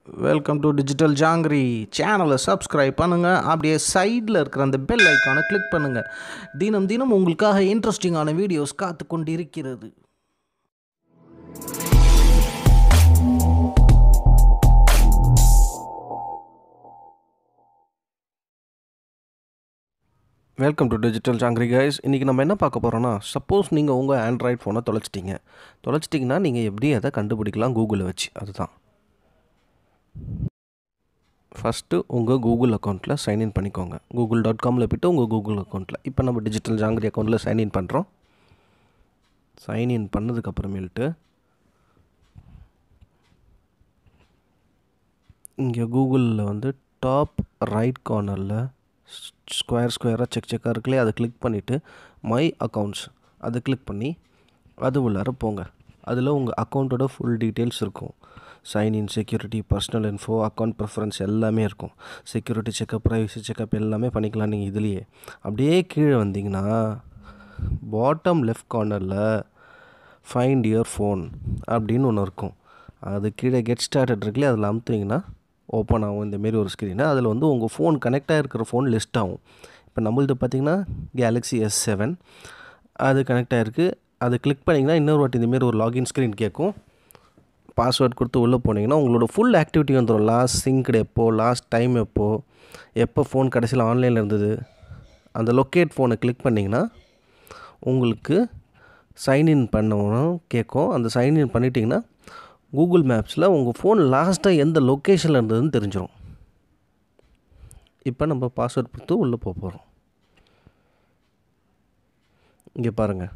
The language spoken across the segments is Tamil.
வெல்கம் டு டிஜிட்டல் ஜாங்கிரி சேனலை சப்ஸ்கிரைப் பண்ணுங்கள் அப்படியே சைடில் இருக்கிற அந்த பெல் ஐக்கானை கிளிக் பண்ணுங்கள் தினம் தினம் உங்களுக்காக இன்ட்ரெஸ்டிங்கான வீடியோஸ் காத்து கொண்டு இருக்கிறது welcome to digital Jangiri guys இன்றைக்கி நம்ம என்ன பார்க்க போகிறோன்னா சப்போஸ் நீங்கள் உங்கள் ஆண்ட்ராய்ட் ஃபோனை தொலைச்சிட்டிங்க தொலைச்சிட்டிங்கன்னா நீங்கள் எப்படி அதை கண்டுபிடிக்கலாம் கூகுளில் வச்சு அதுதான் ஃபஸ்ட்டு உங்கள் கூகுள் அக்கௌண்ட்டில் சைன்இன் பண்ணிக்கோங்க கூகுள் டாட் காமில் போய்ட்டு உங்கள் கூகுள் அக்கௌண்ட்டில் இப்போ நம்ம டிஜிட்டல் ஜாங்கிரி அக்கௌண்ட்டில் சைன்இன் பண்ணுறோம் சைன்இன் பண்ணதுக்கப்புறமேல்ட்டு இங்கே கூகுளில் வந்து டாப் ரைட் கார்னரில் ஸ்கொயர் ஸ்கொயராக செக் செக்காக இருக்குல்லையே அதை கிளிக் பண்ணிவிட்டு மை அக்கௌண்ட்ஸ் அதை கிளிக் பண்ணி அது உள்ளார போங்க அதில் உங்கள் அக்கௌண்ட்டோட ஃபுல் டீட்டெயில்ஸ் இருக்கும் sign in security personal info account preference எல்லாமே இருக்கும் செக்யூரிட்டி செக்கப் ப்ரைவசி செக்கப் எல்லாமே பண்ணிக்கலாம் நீங்கள் இதுலேயே அப்படியே கீழே வந்தீங்கன்னா பாட்டம் லெஃப்ட் கார்னரில் ஃபைண்ட் யுவர் ஃபோன் அப்படின்னு ஒன்று இருக்கும் அது கீழே கெட் ஸ்டார்டட் இருக்குல்லையே அதில் அமுத்துனீங்கன்னா ஓப்பன் ஆகும் இந்தமாரி ஒரு ஸ்க்ரீனு அதில் வந்து உங்கள் ஃபோன் கனெக்ட் ஆகிருக்கிற ஃபோன் லிஸ்ட் ஆகும் இப்போ நம்மள்து பார்த்திங்கன்னா கேலக்ஸி எஸ் செவன் அது கனெக்ட் ஆகிருக்கு அது கிளிக் பண்ணிங்கன்னா இன்னொரு வாட்டி இந்தமாரி ஒரு லாகின் ஸ்க்ரீன் கேட்கும் பாஸ்வேர்ட் கொடுத்து உள்ளே போனீங்கன்னா உங்களோட ஃபுல் ஆக்டிவிட்டி வந்துடும் லாஸ்ட் சிங்க்டு எப்போ லாஸ்ட் டைம் எப்போ எப்போ ஃபோன் கடைசியில் ஆன்லைனில் இருந்தது அந்த லொக்கேட் ஃபோனை கிளிக் பண்ணிங்கன்னா உங்களுக்கு சைன்இன் பண்ணணும் கேட்கும் அந்த சைன்இன் பண்ணிட்டீங்கன்னா கூகுள் மேப்ஸில் உங்கள் ஃபோன் லாஸ்ட்டாக எந்த லொக்கேஷனில் இருந்ததுன்னு தெரிஞ்சிடும் இப்போ நம்ம பாஸ்வேர்ட் கொடுத்து உள்ளே போக போகிறோம் இங்கே பாருங்கள்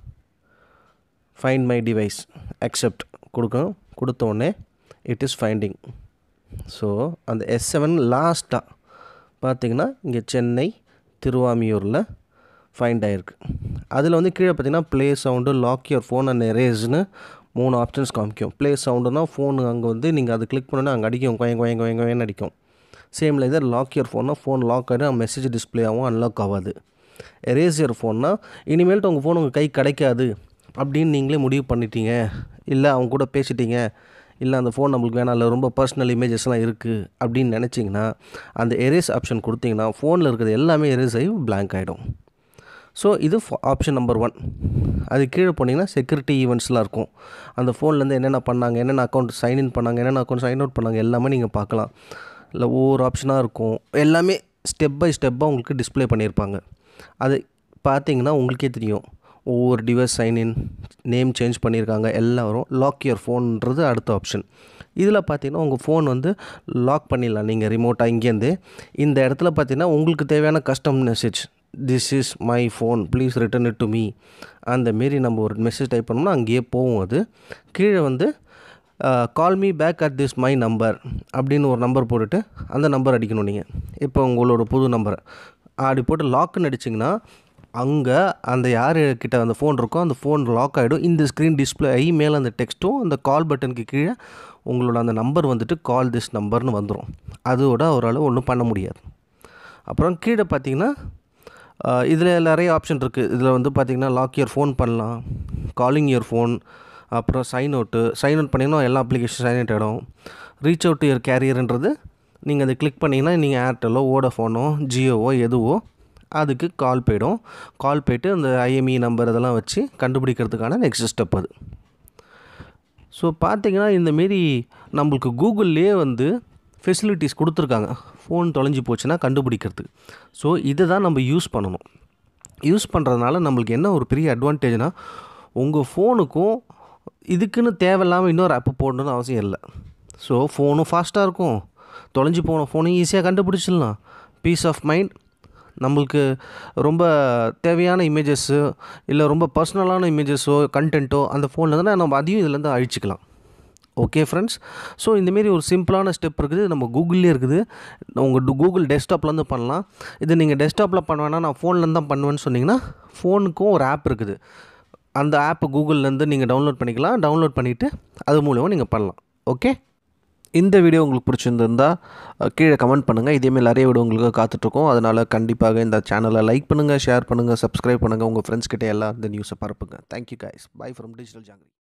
ஃபைண்ட் மை டிவைஸ் அக்செப்ட் கொடுக்கணும் கொடுத்த உடனே இட் இஸ் ஃபைண்டிங் ஸோ அந்த எஸ் செவன் லாஸ்ட்டாக பார்த்தீங்கன்னா இங்கே சென்னை திருவாமியூரில் ஃபைண்ட் ஆகிருக்கு அதில் வந்து கீழே பார்த்தீங்கன்னா play sound lock your phone and எரேஸ்னு மூணு ஆப்ஷன்ஸ் காமிக்கும் ப்ளே சவுண்டுனா ஃபோனு அங்கே வந்து நீங்கள் அது கிளிக் பண்ணோன்னா அங்கே அடிக்கும் கொயங்க கொயங்க கொயங்க கொயன்னு அடிக்கும் சேமில் இதர் லாக் யுவர் ஃபோன்னா ஃபோன் லாக் ஆகிடும் மெசேஜ் டிஸ்பிளே ஆகும் அன்லாக் ஆகாது எரேஸ் யுவர் ஃபோன்னா இனிமேல்ட்டு உங்கள் ஃபோன் உங்கள் கை கிடைக்காது அப்படின்னு நீங்களே முடிவு பண்ணிட்டீங்க இல்லை அவங்க கூட பேசிட்டீங்க இல்லை அந்த ஃபோன் நம்மளுக்கு வேணாம் இல்லை ரொம்ப பர்சனல் இமேஜஸ்லாம் இருக்குது அப்படின்னு நினச்சிங்கன்னா அந்த எரேஸ் ஆப்ஷன் கொடுத்தீங்கன்னா ஃபோனில் இருக்கிறது எல்லாமே எரேஸ் ஆகி பிளாங்க் ஆகிடும் ஸோ இது ஆப்ஷன் நம்பர் ஒன் அது கீழே போனீங்கன்னா செக்யூரிட்டி ஈவெண்ட்ஸ்லாம் இருக்கும் அந்த ஃபோன்லேருந்து என்னென்ன பண்ணாங்க என்னென்ன அக்கௌண்ட் சைன்இன் பண்ணாங்க என்னென்ன அக்கௌண்ட் சைன் அவுட் பண்ணாங்க எல்லாமே நீங்கள் பார்க்கலாம் இல்லை ஒவ்வொரு ஆப்ஷனாக இருக்கும் எல்லாமே ஸ்டெப் பை ஸ்டெப்பாக உங்களுக்கு டிஸ்பிளே பண்ணியிருப்பாங்க அது பார்த்தீங்கன்னா உங்களுக்கே தெரியும் ஒவ்வொரு டிவைஸ் சைன்இன் நேம் சேஞ்ச் பண்ணியிருக்காங்க எல்லாம் வரும் லாக் யுவர் ஃபோன்ன்றது அடுத்த ஆப்ஷன் இதில் பார்த்தீங்கன்னா உங்கள் ஃபோன் வந்து லாக் பண்ணிடலாம் நீங்கள் ரிமோட்டாக இங்கேருந்து இந்த இடத்துல பார்த்தீங்கன்னா உங்களுக்கு தேவையான custom message this is my phone please return it to me அந்த மாரி நம்ம ஒரு மெசேஜ் டைப் பண்ணோம்னா அங்கேயே போகும் அது கீழே வந்து call me back at this my number அப்படின்னு ஒரு நம்பர் போட்டுட்டு அந்த நம்பர் அடிக்கணும் நீங்கள் இப்போ உங்களோட புது நம்பரை அப்படி போட்டு லாக்குன்னு அடிச்சிங்கன்னா அங்கே அந்த யார் கிட்ட அந்த ஃபோன் இருக்கோ அந்த ஃபோன் லாக் ஆகிடும் இந்த ஸ்க்ரீன் டிஸ்பிளே ஆகி மேலே அந்த டெக்ஸ்ட்டும் அந்த கால் பட்டனுக்கு கீழே உங்களோட அந்த நம்பர் வந்துட்டு கால் திஸ் நம்பர்னு வந்துடும் அதோட அவரால் ஒன்றும் பண்ண முடியாது அப்புறம் கீழே பார்த்தீங்கன்னா இதில் நிறைய ஆப்ஷன் இருக்குது இதில் வந்து பார்த்திங்கன்னா லாக் இயர் ஃபோன் பண்ணலாம் காலிங் இயர் ஃபோன் அப்புறம் சைன் அவுட்டு சைன் அவுட் பண்ணிங்கன்னா எல்லா அப்ளிகேஷன் சைன் அவுட் ஆகிடும் ரீச் அவுட் இயர் கேரியர்ன்றது நீங்கள் அதை கிளிக் பண்ணிங்கன்னா நீங்கள் ஏர்டெல்லோ ஓடோஃபோனோ ஜியோவோ எதுவோ அதுக்கு கால் போயிடும் கால் போய்ட்டு அந்த ஐஎம்இ நம்பர் இதெல்லாம் வச்சு கண்டுபிடிக்கிறதுக்கான நெக்ஸ்ட் ஸ்டெப் அது ஸோ பார்த்திங்கன்னா இந்தமாரி நம்மளுக்கு கூகுள்லேயே வந்து ஃபெசிலிட்டிஸ் கொடுத்துருக்காங்க ஃபோன் தொலைஞ்சி போச்சுன்னா கண்டுபிடிக்கிறதுக்கு ஸோ இதை தான் நம்ம யூஸ் பண்ணணும் யூஸ் பண்ணுறதுனால நம்மளுக்கு என்ன ஒரு பெரிய அட்வான்டேஜ்னால் உங்கள் ஃபோனுக்கும் இதுக்குன்னு தேவையில்லாமல் இன்னொரு ஆப்பு போடணுன்னு அவசியம் இல்லை ஸோ ஃபோனும் ஃபாஸ்ட்டாக இருக்கும் தொலைஞ்சி போன ஃபோனையும் ஈஸியாக கண்டுபிடிச்சிடலாம் பீஸ் ஆஃப் மைண்ட் நம்மளுக்கு ரொம்ப தேவையான இமேஜஸ்ஸு இல்லை ரொம்ப பர்சனலான இமேஜஸோ கண்டென்ட்டோ அந்த ஃபோனில் இருந்தால் நம்ம அதையும் இதுலேருந்து அழிச்சிக்கலாம் ஓகே ஃப்ரெண்ட்ஸ் ஸோ இந்தமாரி ஒரு சிம்பிளான ஸ்டெப் இருக்குது நம்ம கூகுள்லேயே இருக்குது உங்கள் கூகுள் டெஸ்க்டாப்லேருந்து பண்ணலாம் இது நீங்கள் டெஸ்க்டாப்பில் பண்ண வேணால் நான் ஃபோன்லேருந்து தான் பண்ணுவேன்னு சொன்னிங்கன்னா ஃபோனுக்கும் ஒரு ஆப் இருக்குது அந்த ஆப்பு கூகுள்லேருந்து நீங்கள் டவுன்லோட் பண்ணிக்கலாம் டவுன்லோட் பண்ணிவிட்டு அது மூலமாக நீங்கள் பண்ணலாம் ஓகே இந்த வீடியோ உங்களுக்கு பிடிச்சிருந்திருந்தா கீழே கமெண்ட் பண்ணுங்கள் இதேமாதிரி நிறைய வீடியோ உங்களுக்கு காத்துட்ருக்கோம் அதனால் கண்டிப்பாக இந்த சேனலை லைக் பண்ணுங்கள் ஷேர் பண்ணுங்கள் சப்ஸ்கிரைப் பண்ணுங்கள் உங்கள் ஃப்ரெண்ட்ஸ் கிட்டே எல்லாம் இந்த நியூஸை பரப்புங்க thank you guys bye from digital jangiri